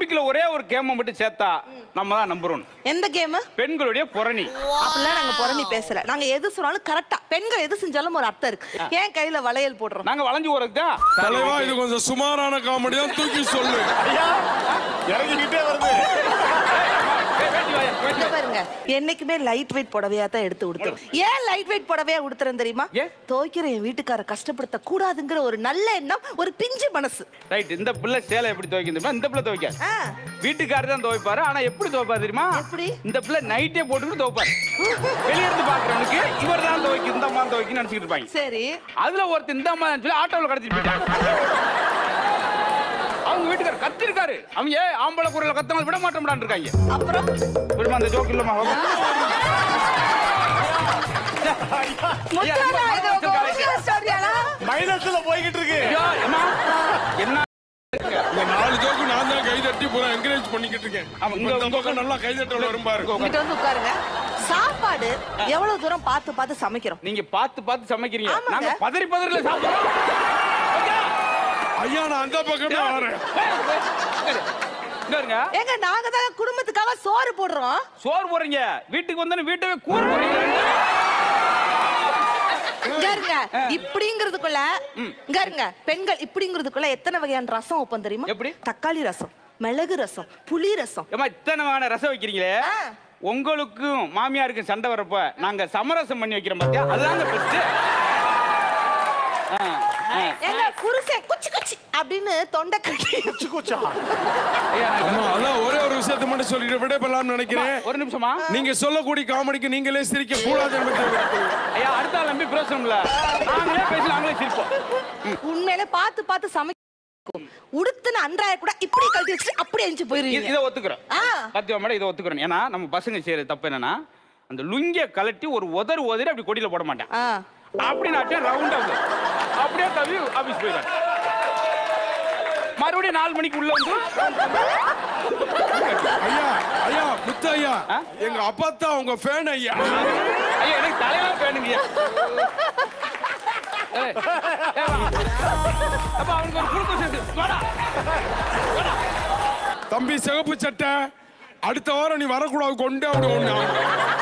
ஒலிம்பிக்ல ஒரே ஒரு கேமை மட்டும் சேர்த்தா நம்ம தான் நம்பர் ஒன் எந்த கேம் பெண்களுடைய புரணி அப்படிலாம் நாங்க புறணி பேசல நாங்க எது சொன்னாலும் கரெக்டா பெண்கள் எது செஞ்சாலும் ஒரு அர்த்தம் இருக்கு ஏன் கையில வளையல் போடுறோம் நாங்க வளைஞ்சு போறதுக்கு தான் தலைவா இது கொஞ்சம் சுமாரான காமெடி தான் தூக்கி சொல்லு இறங்கிக்கிட்டே வருது இங்க பாருங்க என்னைக்குமே லைட் வெயிட் புடவையா தான் எடுத்து உடுத்துறோம் ஏன் லைட் வெயிட் புடவையா உடுத்துறேன் தெரியுமா ஏன்? துவைக்கிற என் வீட்டுக்கார கஷ்டப்படுத்த கூடாதுங்கிற ஒரு நல்ல எண்ணம் ஒரு பிஞ்சு மனசு ரைட் இந்த பிள்ளை சேலை எப்படி துவைக்கும் தெரியுமா இந்த பிள்ளை துவைக்க ஆ, வீட்டுக்காரர் தான் துவைப்பாரு ஆனா எப்படி துவைப்பாரு தெரியுமா எப்படி? இந்த பிள்ளை நைட்டே போட்டுக்கிட்டு துவைப்பாரு வெளிய இருந்து பாக்குறவனுக்கு இவர் தான் துவைக்கும் இந்த அம்மா துவைக்கும் நினைச்சிட்டு இருப்பாங்க சரி அதுல ஒருத்தர் இந்த அம்மா சொல்லி ஆட்டோவில் கடத்திட்டு போயிட்டாங்க அவங்க வீட்டுக்காரர் கத்திருக்காரு அவங்க ஏன் ஆம்பளை குரல கத்தவங்க விட மாட்டோம்டான்னு இருக்காங்க அப்புறம் விடுமா அந்த ஜோக் இல்லமா முத்தாரா, இது உங்க original story-யாடா? மைனஸ்ல போய்கிட்டு இருக்கு என்ன இந்த நாலு ஜோக்கு நான் தான் கை தட்டி பூரா என்கரேஜ் பண்ணிக்கிட்டு இருக்கேன் ஆமா, இங்க- இந்த பக்கம் நல்லா கை தட்டல வரும் பாரு இங்கிட்ட வந்து உட்காருங்க சாப்பாடு எவ்வளவு தூரம் பார்த்து பார்த்து சமைக்கிறோம் நீங்க பார்த்து பார்த்து சமைக்கிறீங்க ஆமாங்க. நாங்க பதறி பதறில சாப்பிடுறோம் ஐயா நான் அந்த பக்கமே வரேன் இங்க இருங்க ஏங்க நாங்க தான் குடும்பத்துக்காக சோறு போடுறோம் சோறு போடுறீங்க வீட்டுக்கு வந்தோன்னு வீட்டவே கூற போறீங்க இங்க இருங்க இப்படிங்கிறதுக்குள்ள இங்க இருங்க பெண்கள் இப்படிங்கிறதுக்குள்ள எத்தனை வகையான ரசம் வைப்போம் தெரியுமா எப்படி? தக்காளி ரசம் மிளகு ரசம் புளி ரசம் ஏமா இத்தனை வகையான ரசம் வைக்கிறீங்களே ஆ. உங்களுக்கும் மாமியாருக்கும் சண்டை வரப்ப நாங்க சமரசம் பண்ணி வைக்கிறோம் பாத்தியா அதுதாங்க பெஸ்ட் ஏங்க குருசே குச்சி குச்சி அப்படின்னு தொண்டை கட்டி கூச்சா அம்மா அதான் ஒரே ஒரு விஷயத்தை மட்டும் சொல்லிட்டு விடைபெறலாம்னு நினைக்கிறேன் ஒரு நிமிஷமா நீங்க சொல்லக்கூடிய காமெடிக்கு நீங்களே சிரிக்க கூடாது ஐயா அடுத்த ஆள் நம்பி பிரயோசனம் இல்ல நாங்களே பேசி நாங்களே சிரிப்போம் உண்மையில பார்த்து பார்த்து சமைக்கும் உடுத்துன அன்றாய கூட இப்படி கழட்டி வச்சுட்டு அப்படியே எஞ்சி இது- போயிருவீங்க இதை ஒத்துக்கிறோம் ஆ. பத்து மேடம் இதை ஒத்துக்கிறோம் ஏன்னா நம்ம பசங்க செய்யறது தப்பு என்னன்னா அந்த லுங்கிய கலட்டி ஒரு உதறு உதறி அப்படி கொடியில போட மாட்டேன் ஆ. அப்படி நாட்டே ரவுண்டா அப்படியே தவி ஆபீஸ் போயிடுறேன் மறுபடியும் நாலு மணிக்கு உள்ள வந்து ஐயா ஐயா முத்து ஐயா ஆ? எங்க அப்பா தான் உங்க ஃபேன் ஐயா ஐயா எனக்கு தலைவா வேணுங்க அப்ப அவனுக்கு ஒரு குறுக்கு சேர்த்து வாடா தம்பி சிகப்பு சட்டை அடுத்த வாரம் நீ வரக்கூடாது கொண்டு அப்படி ஒண்ணு